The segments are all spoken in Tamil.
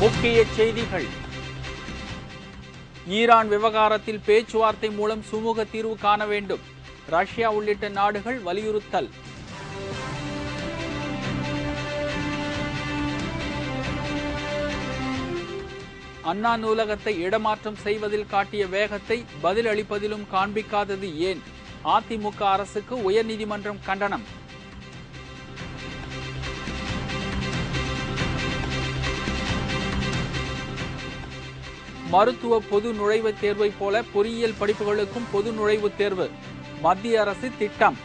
முக்கிய செய்திகள் ஈரான் விவகாரத்தில் பேச்சுவார்த்தை மூலம் சுமூக தீர்வு காண வேண்டும் ரஷ்யா உள்ளிட்ட நாடுகள் வலியுறுத்தல் அண்ணா நூலகத்தை இடமாற்றம் செய்வதில் காட்டிய வேகத்தை பதில் அளிப்பதிலும் காண்பிக்காதது ஏன் அதிமுக அரசுக்கு உயர்நீதிமன்றம் கண்டனம் மருத்துவ பொது நுழைவுத் தேர்வைப் போல பொறியியல் படிப்புகளுக்கும் பொது நுழைவுத் தேர்வு மத்திய அரசு திட்டம்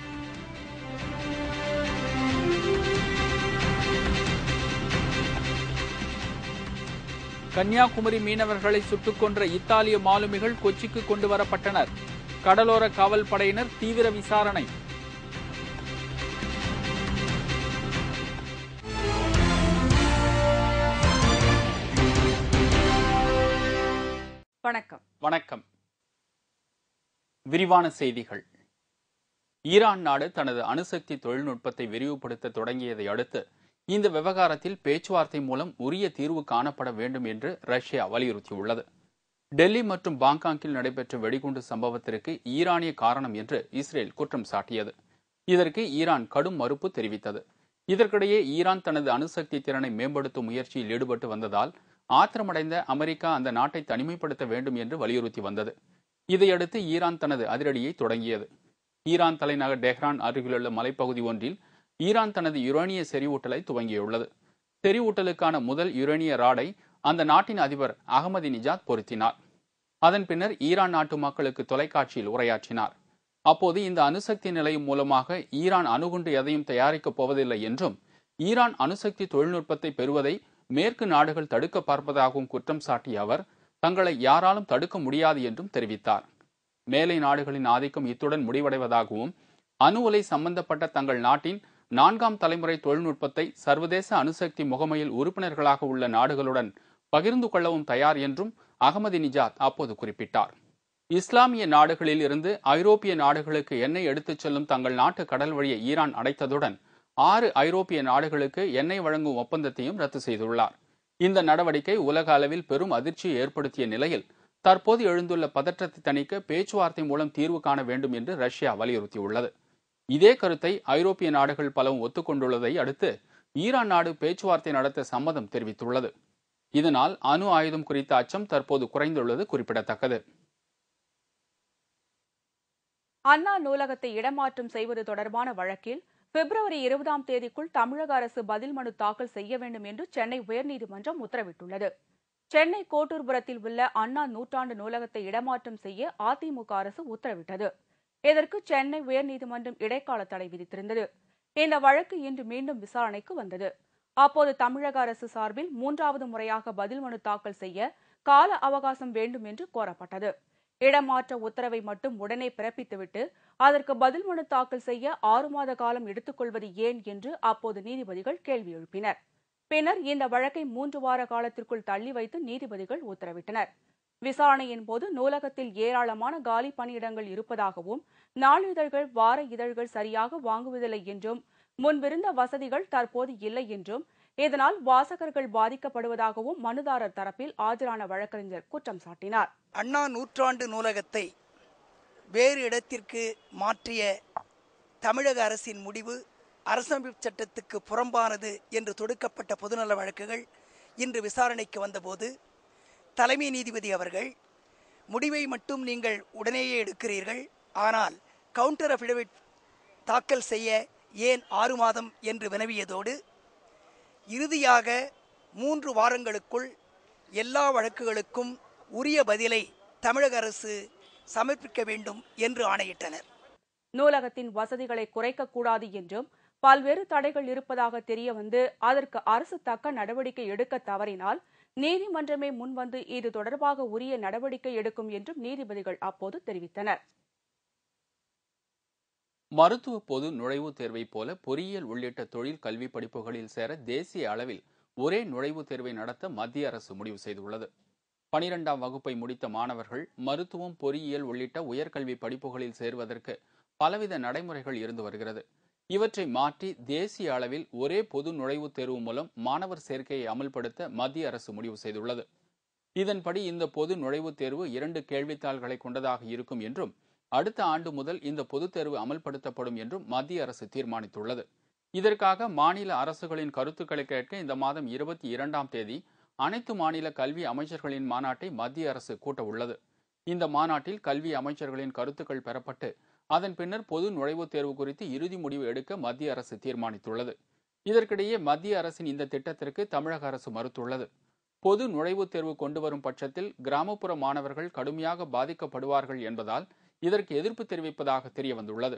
கன்னியாகுமரி மீனவர்களை சுட்டுக் கொன்ற இத்தாலிய மாலுமிகள் கொச்சிக்கு கொண்டு வரப்பட்டனர் கடலோர காவல் படையினர் தீவிர விசாரணை வணக்கம் வணக்கம் விரிவான செய்திகள் ஈரான் நாடு தனது அணுசக்தி தொழில்நுட்பத்தை விரிவுபடுத்த தொடங்கியதை அடுத்து இந்த விவகாரத்தில் பேச்சுவார்த்தை மூலம் உரிய தீர்வு காணப்பட வேண்டும் என்று ரஷ்யா வலியுறுத்தியுள்ளது டெல்லி மற்றும் பாங்காக்கில் நடைபெற்ற வெடிகுண்டு சம்பவத்திற்கு ஈரானிய காரணம் என்று இஸ்ரேல் குற்றம் சாட்டியது இதற்கு ஈரான் கடும் மறுப்பு தெரிவித்தது இதற்கிடையே ஈரான் தனது அணுசக்தி திறனை மேம்படுத்தும் முயற்சியில் ஈடுபட்டு வந்ததால் ஆத்திரமடைந்த அமெரிக்கா அந்த நாட்டை தனிமைப்படுத்த வேண்டும் என்று வலியுறுத்தி வந்தது இதையடுத்து ஈரான் தனது அதிரடியை தொடங்கியது ஈரான் தலைநகர் டெஹ்ரான் அருகிலுள்ள மலைப்பகுதி ஒன்றில் ஈரான் தனது யுரேனிய செறிவூட்டலை துவங்கியுள்ளது செறிவூட்டலுக்கான முதல் யுரேனிய ராடை அந்த நாட்டின் அதிபர் அகமதி நிஜாத் பொருத்தினார் அதன் பின்னர் ஈரான் நாட்டு மக்களுக்கு தொலைக்காட்சியில் உரையாற்றினார் அப்போது இந்த அணுசக்தி நிலையம் மூலமாக ஈரான் அணுகுண்டு எதையும் தயாரிக்கப் போவதில்லை என்றும் ஈரான் அணுசக்தி தொழில்நுட்பத்தை பெறுவதை மேற்கு நாடுகள் தடுக்க பார்ப்பதாகவும் குற்றம் சாட்டிய அவர் தங்களை யாராலும் தடுக்க முடியாது என்றும் தெரிவித்தார் மேலை நாடுகளின் ஆதிக்கம் இத்துடன் முடிவடைவதாகவும் அணு உலை சம்பந்தப்பட்ட தங்கள் நாட்டின் நான்காம் தலைமுறை தொழில்நுட்பத்தை சர்வதேச அணுசக்தி முகமையில் உறுப்பினர்களாக உள்ள நாடுகளுடன் பகிர்ந்து கொள்ளவும் தயார் என்றும் அகமது நிஜாத் அப்போது குறிப்பிட்டார் இஸ்லாமிய நாடுகளில் இருந்து ஐரோப்பிய நாடுகளுக்கு எண்ணெய் எடுத்துச் செல்லும் தங்கள் நாட்டு கடல் வழியை ஈரான் அடைத்ததுடன் ஆறு ஐரோப்பிய நாடுகளுக்கு எண்ணெய் வழங்கும் ஒப்பந்தத்தையும் ரத்து செய்துள்ளார் இந்த நடவடிக்கை உலக அளவில் பெரும் அதிர்ச்சியை ஏற்படுத்திய நிலையில் தற்போது எழுந்துள்ள பதற்றத்தை தணிக்க பேச்சுவார்த்தை மூலம் தீர்வு காண வேண்டும் என்று ரஷ்யா வலியுறுத்தியுள்ளது இதே கருத்தை ஐரோப்பிய நாடுகள் பலவும் ஒத்துக்கொண்டுள்ளதை அடுத்து ஈரான் நாடு பேச்சுவார்த்தை நடத்த சம்மதம் தெரிவித்துள்ளது இதனால் அணு ஆயுதம் குறித்த அச்சம் தற்போது குறைந்துள்ளது குறிப்பிடத்தக்கது அண்ணா நூலகத்தை இடமாற்றம் செய்வது தொடர்பான வழக்கில் பிப்ரவரி இருபதாம் தேதிக்குள் தமிழக அரசு பதில் மனு தாக்கல் செய்ய வேண்டும் என்று சென்னை உயர்நீதிமன்றம் உத்தரவிட்டுள்ளது சென்னை கோட்டூர்புரத்தில் உள்ள அண்ணா நூற்றாண்டு நூலகத்தை இடமாற்றம் செய்ய அதிமுக அரசு உத்தரவிட்டது இதற்கு சென்னை உயர்நீதிமன்றம் இடைக்கால தடை விதித்திருந்தது இந்த வழக்கு இன்று மீண்டும் விசாரணைக்கு வந்தது அப்போது தமிழக அரசு சார்பில் மூன்றாவது முறையாக பதில் மனு தாக்கல் செய்ய கால அவகாசம் வேண்டும் என்று கோரப்பட்டது இடமாற்ற உத்தரவை மட்டும் உடனே பிறப்பித்துவிட்டு அதற்கு பதில் மனு தாக்கல் செய்ய ஆறு மாத காலம் எடுத்துக்கொள்வது ஏன் என்று அப்போது நீதிபதிகள் கேள்வி எழுப்பினர் பின்னர் இந்த வழக்கை மூன்று வார காலத்திற்குள் தள்ளி வைத்து நீதிபதிகள் உத்தரவிட்டனர் விசாரணையின் போது நூலகத்தில் ஏராளமான காலி பணியிடங்கள் இருப்பதாகவும் நாளிதழ்கள் வார இதழ்கள் சரியாக வாங்குவதில்லை என்றும் முன்பிருந்த வசதிகள் தற்போது இல்லை என்றும் இதனால் வாசகர்கள் பாதிக்கப்படுவதாகவும் மனுதாரர் தரப்பில் ஆஜரான வழக்கறிஞர் குற்றம் சாட்டினார் அண்ணா நூற்றாண்டு நூலகத்தை வேறு இடத்திற்கு மாற்றிய தமிழக அரசின் முடிவு அரசமைப்பு சட்டத்துக்கு புறம்பானது என்று தொடுக்கப்பட்ட பொதுநல வழக்குகள் இன்று விசாரணைக்கு வந்தபோது தலைமை நீதிபதி அவர்கள் முடிவை மட்டும் நீங்கள் உடனேயே எடுக்கிறீர்கள் ஆனால் கவுண்டர் அஃபிடவிட் தாக்கல் செய்ய ஏன் ஆறு மாதம் என்று வினவியதோடு இறுதியாக மூன்று வாரங்களுக்குள் எல்லா வழக்குகளுக்கும் உரிய பதிலை தமிழக அரசு சமர்ப்பிக்க வேண்டும் என்று ஆணையிட்டனர் நூலகத்தின் வசதிகளை குறைக்கக்கூடாது என்றும் பல்வேறு தடைகள் இருப்பதாக தெரிய வந்து அதற்கு அரசு தக்க நடவடிக்கை எடுக்க தவறினால் நீதிமன்றமே முன்வந்து இது தொடர்பாக உரிய நடவடிக்கை எடுக்கும் என்றும் நீதிபதிகள் அப்போது தெரிவித்தனர் மருத்துவ பொது நுழைவுத் தேர்வைப் போல பொறியியல் உள்ளிட்ட தொழில் கல்வி படிப்புகளில் சேர தேசிய அளவில் ஒரே நுழைவுத் தேர்வை நடத்த மத்திய அரசு முடிவு செய்துள்ளது பனிரெண்டாம் வகுப்பை முடித்த மாணவர்கள் மருத்துவம் பொறியியல் உள்ளிட்ட உயர்கல்வி படிப்புகளில் சேர்வதற்கு பலவித நடைமுறைகள் இருந்து வருகிறது இவற்றை மாற்றி தேசிய அளவில் ஒரே பொது நுழைவுத் தேர்வு மூலம் மாணவர் சேர்க்கையை அமல்படுத்த மத்திய அரசு முடிவு செய்துள்ளது இதன்படி இந்த பொது நுழைவுத் தேர்வு இரண்டு கேள்வித்தாள்களை கொண்டதாக இருக்கும் என்றும் அடுத்த ஆண்டு முதல் இந்த பொதுத் தேர்வு அமல்படுத்தப்படும் என்றும் மத்திய அரசு தீர்மானித்துள்ளது இதற்காக மாநில அரசுகளின் கருத்துக்களை கேட்க இந்த மாதம் இருபத்தி இரண்டாம் தேதி அனைத்து மாநில கல்வி அமைச்சர்களின் மாநாட்டை மத்திய அரசு கூட்ட உள்ளது இந்த மாநாட்டில் கல்வி அமைச்சர்களின் கருத்துக்கள் பெறப்பட்டு அதன் பின்னர் பொது நுழைவுத் தேர்வு குறித்து இறுதி முடிவு எடுக்க மத்திய அரசு தீர்மானித்துள்ளது இதற்கிடையே மத்திய அரசின் இந்த திட்டத்திற்கு தமிழக அரசு மறுத்துள்ளது பொது நுழைவுத் தேர்வு கொண்டு வரும் பட்சத்தில் கிராமப்புற மாணவர்கள் கடுமையாக பாதிக்கப்படுவார்கள் என்பதால் இதற்கு எதிர்ப்பு தெரிவிப்பதாக தெரிய வந்துள்ளது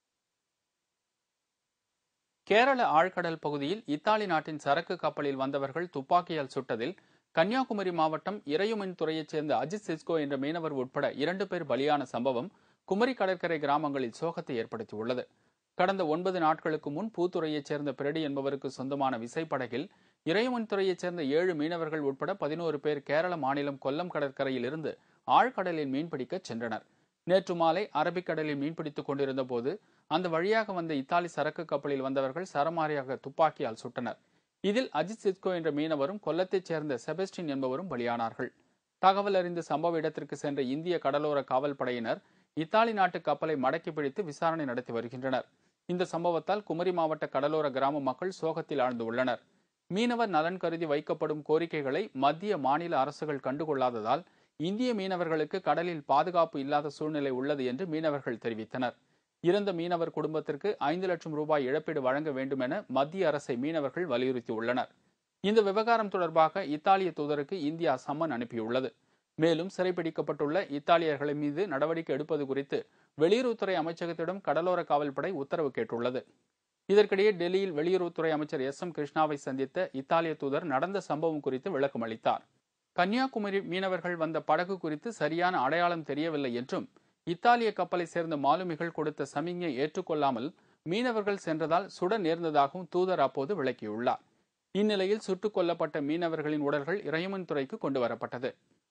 கேரள ஆழ்கடல் பகுதியில் இத்தாலி நாட்டின் சரக்கு கப்பலில் வந்தவர்கள் துப்பாக்கியால் சுட்டதில் கன்னியாகுமரி மாவட்டம் இறையுமின் துறையைச் சேர்ந்த அஜித் சிஸ்கோ என்ற மீனவர் உட்பட இரண்டு பேர் பலியான சம்பவம் குமரி கடற்கரை கிராமங்களில் சோகத்தை ஏற்படுத்தியுள்ளது கடந்த ஒன்பது நாட்களுக்கு முன் பூத்துறையைச் சேர்ந்த பிரடி என்பவருக்கு சொந்தமான விசைப்படகில் இறையுமன் துறையைச் சேர்ந்த ஏழு மீனவர்கள் உட்பட பதினோரு பேர் கேரள மாநிலம் கொல்லம் கடற்கரையில் இருந்து ஆழ்கடலில் மீன்பிடிக்க சென்றனர் நேற்று மாலை அரபிக்கடலில் மீன்பிடித்துக் கொண்டிருந்த போது அந்த வழியாக வந்த இத்தாலி சரக்கு கப்பலில் வந்தவர்கள் சரமாரியாக துப்பாக்கியால் சுட்டனர் இதில் அஜித் சித்கோ என்ற மீனவரும் கொல்லத்தைச் சேர்ந்த செபஸ்டின் என்பவரும் பலியானார்கள் தகவல் அறிந்து சம்பவ இடத்திற்கு சென்ற இந்திய கடலோர காவல் படையினர் இத்தாலி நாட்டு கப்பலை மடக்கி பிடித்து விசாரணை நடத்தி வருகின்றனர் இந்த சம்பவத்தால் குமரி மாவட்ட கடலோர கிராம மக்கள் சோகத்தில் ஆழ்ந்து உள்ளனர் மீனவர் நலன் கருதி வைக்கப்படும் கோரிக்கைகளை மத்திய மாநில அரசுகள் கண்டுகொள்ளாததால் இந்திய மீனவர்களுக்கு கடலில் பாதுகாப்பு இல்லாத சூழ்நிலை உள்ளது என்று மீனவர்கள் தெரிவித்தனர் இறந்த மீனவர் குடும்பத்திற்கு ஐந்து லட்சம் ரூபாய் இழப்பீடு வழங்க வேண்டும் என மத்திய அரசை மீனவர்கள் வலியுறுத்தியுள்ளனர் இந்த விவகாரம் தொடர்பாக இத்தாலிய தூதருக்கு இந்தியா சம்மன் அனுப்பியுள்ளது மேலும் சிறைப்பிடிக்கப்பட்டுள்ள இத்தாலியர்களை மீது நடவடிக்கை எடுப்பது குறித்து வெளியுறவுத்துறை அமைச்சகத்திடம் கடலோர காவல்படை உத்தரவு கேட்டுள்ளது இதற்கிடையே டெல்லியில் வெளியுறவுத்துறை அமைச்சர் எஸ் எம் கிருஷ்ணாவை சந்தித்த இத்தாலிய தூதர் நடந்த சம்பவம் குறித்து விளக்கம் அளித்தார் கன்னியாகுமரி மீனவர்கள் வந்த படகு குறித்து சரியான அடையாளம் தெரியவில்லை என்றும் இத்தாலிய கப்பலை சேர்ந்த மாலுமிகள் கொடுத்த சமிக்ஞை ஏற்றுக்கொள்ளாமல் மீனவர்கள் சென்றதால் சுட நேர்ந்ததாகவும் தூதர் அப்போது விளக்கியுள்ளார் இந்நிலையில் சுட்டுக் கொல்லப்பட்ட மீனவர்களின் உடல்கள் இறையமன் துறைக்கு கொண்டு வரப்பட்டது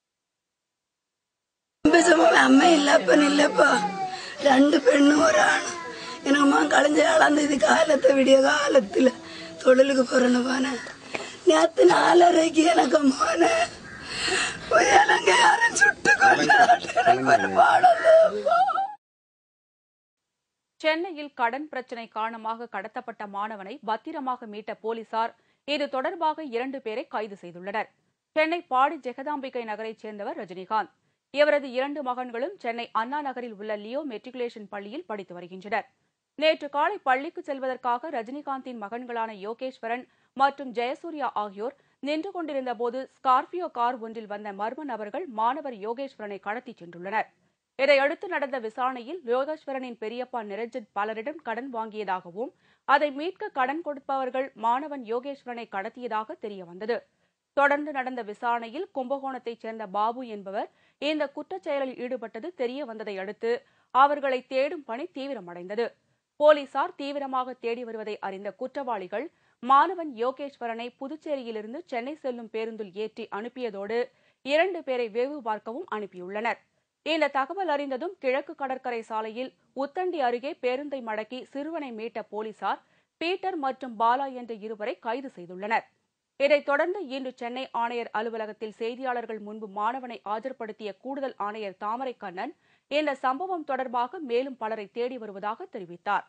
பேசாம அம்மா இல்ல அப்பன் இல்லப்பா ரெண்டு பெண்ணும் ஒரு ஆணும் எனக்கு அம்மா களைஞ்ச ஆளாந்த இது காலத்தை விடிய காலத்துல தொழிலுக்கு போறேன்னு போனேன் நேத்து நாலரைக்கு எனக்கு போனேன் போய் எனக்கு யாரும் சுட்டு கொண்டாட்டு எனக்கு ஒரு பாடம் இல்லப்பா. சென்னையில் கடன் பிரச்சினை காரணமாக கடத்தப்பட்ட மாணவனை பத்திரமாக மீட்ட போலீசார் இது தொடர்பாக இரண்டு பேரை கைது செய்துள்ளனர் சென்னை பாடி ஜெகதாம்பிகை நகரைச் சேர்ந்தவர் ரஜினிகாந்த் இவரது இரண்டு மகன்களும் சென்னை அண்ணா நகரில் உள்ள லியோ மெட்ரிகுலேஷன் பள்ளியில் படித்து வருகின்றனர் நேற்று காலை பள்ளிக்கு செல்வதற்காக ரஜினிகாந்தின் மகன்களான யோகேஸ்வரன் மற்றும் ஜெயசூர்யா ஆகியோர் நின்று கொண்டிருந்த போது ஸ்கார்பியோ கார் ஒன்றில் வந்த மர்ம நபர்கள் மாணவர் யோகேஸ்வரனை கடத்திச் சென்றுள்ளனர் இதையடுத்து நடந்த விசாரணையில் யோகேஸ்வரனின் பெரியப்பா நிரஞ்சன் பலரிடம் கடன் வாங்கியதாகவும் அதை மீட்க கடன் கொடுப்பவர்கள் மாணவன் யோகேஸ்வரனை கடத்தியதாக தெரியவந்தது தொடர்ந்து நடந்த விசாரணையில் கும்பகோணத்தைச் சேர்ந்த பாபு என்பவர் இந்த குற்றச் செயலில் ஈடுபட்டது தெரிய வந்ததை அடுத்து அவர்களை தேடும் பணி தீவிரமடைந்தது போலீசார் தீவிரமாக தேடி வருவதை அறிந்த குற்றவாளிகள் மாணவன் யோகேஸ்வரனை புதுச்சேரியிலிருந்து சென்னை செல்லும் பேருந்தில் ஏற்றி அனுப்பியதோடு இரண்டு பேரை வேவு பார்க்கவும் அனுப்பியுள்ளனர் இந்த தகவல் அறிந்ததும் கிழக்கு கடற்கரை சாலையில் உத்தண்டி அருகே பேருந்தை மடக்கி சிறுவனை மீட்ட போலீசார் பீட்டர் மற்றும் பாலா என்ற இருவரை கைது செய்துள்ளனர் இதைத் தொடர்ந்து இன்று சென்னை ஆணையர் அலுவலகத்தில் செய்தியாளர்கள் முன்பு மாணவனை ஆஜர்படுத்திய கூடுதல் ஆணையர் தாமரை கண்ணன் இந்த சம்பவம் தொடர்பாக மேலும் பலரை தேடி வருவதாக தெரிவித்தார்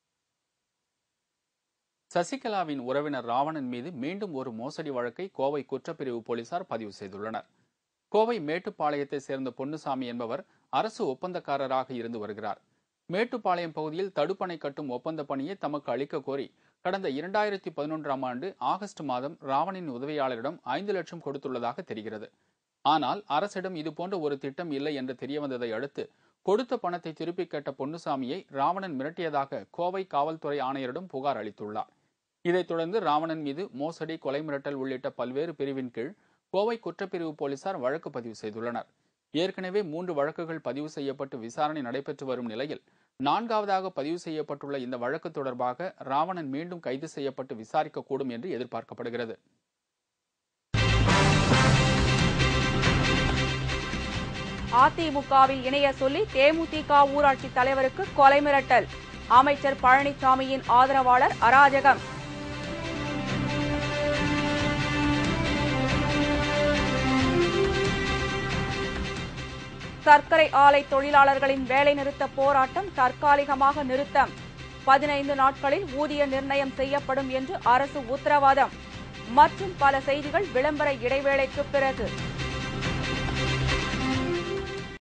சசிகலாவின் உறவினர் ராவணன் மீது மீண்டும் ஒரு மோசடி வழக்கை கோவை குற்றப்பிரிவு போலீசார் பதிவு செய்துள்ளனர் கோவை மேட்டுப்பாளையத்தை சேர்ந்த பொன்னுசாமி என்பவர் அரசு ஒப்பந்தக்காரராக இருந்து வருகிறார் மேட்டுப்பாளையம் பகுதியில் தடுப்பணை கட்டும் ஒப்பந்த பணியை தமக்கு அளிக்க கோரி கடந்த இரண்டாயிரத்தி பதினொன்றாம் ஆண்டு ஆகஸ்ட் மாதம் ராவணின் உதவியாளரிடம் ஐந்து லட்சம் கொடுத்துள்ளதாக தெரிகிறது ஆனால் அரசிடம் இதுபோன்ற ஒரு திட்டம் இல்லை என்று தெரியவந்ததை அடுத்து கொடுத்த பணத்தை திருப்பிக் கேட்ட பொன்னுசாமியை ராவணன் மிரட்டியதாக கோவை காவல்துறை ஆணையரிடம் புகார் அளித்துள்ளார் இதைத் தொடர்ந்து ராவணன் மீது மோசடி கொலை மிரட்டல் உள்ளிட்ட பல்வேறு பிரிவின் கீழ் கோவை குற்றப்பிரிவு போலீசார் வழக்கு பதிவு செய்துள்ளனர் ஏற்கனவே மூன்று வழக்குகள் பதிவு செய்யப்பட்டு விசாரணை நடைபெற்று வரும் நிலையில் நான்காவதாக பதிவு செய்யப்பட்டுள்ள இந்த வழக்கு தொடர்பாக ராவணன் மீண்டும் கைது செய்யப்பட்டு விசாரிக்கக்கூடும் என்று எதிர்பார்க்கப்படுகிறது அதிமுகவில் இணைய சொல்லி தேமுதிக ஊராட்சி தலைவருக்கு கொலை மிரட்டல் அமைச்சர் பழனிசாமியின் ஆதரவாளர் அராஜகம் சர்க்கரை ஆலை தொழிலாளர்களின் வேலைநிறுத்த போராட்டம் தற்காலிகமாக நிறுத்தம் பதினைந்து நாட்களில் ஊதிய நிர்ணயம் செய்யப்படும் என்று அரசு உத்தரவாதம் மற்றும் பல செய்திகள் விளம்பர இடைவேளைக்கு பிறகு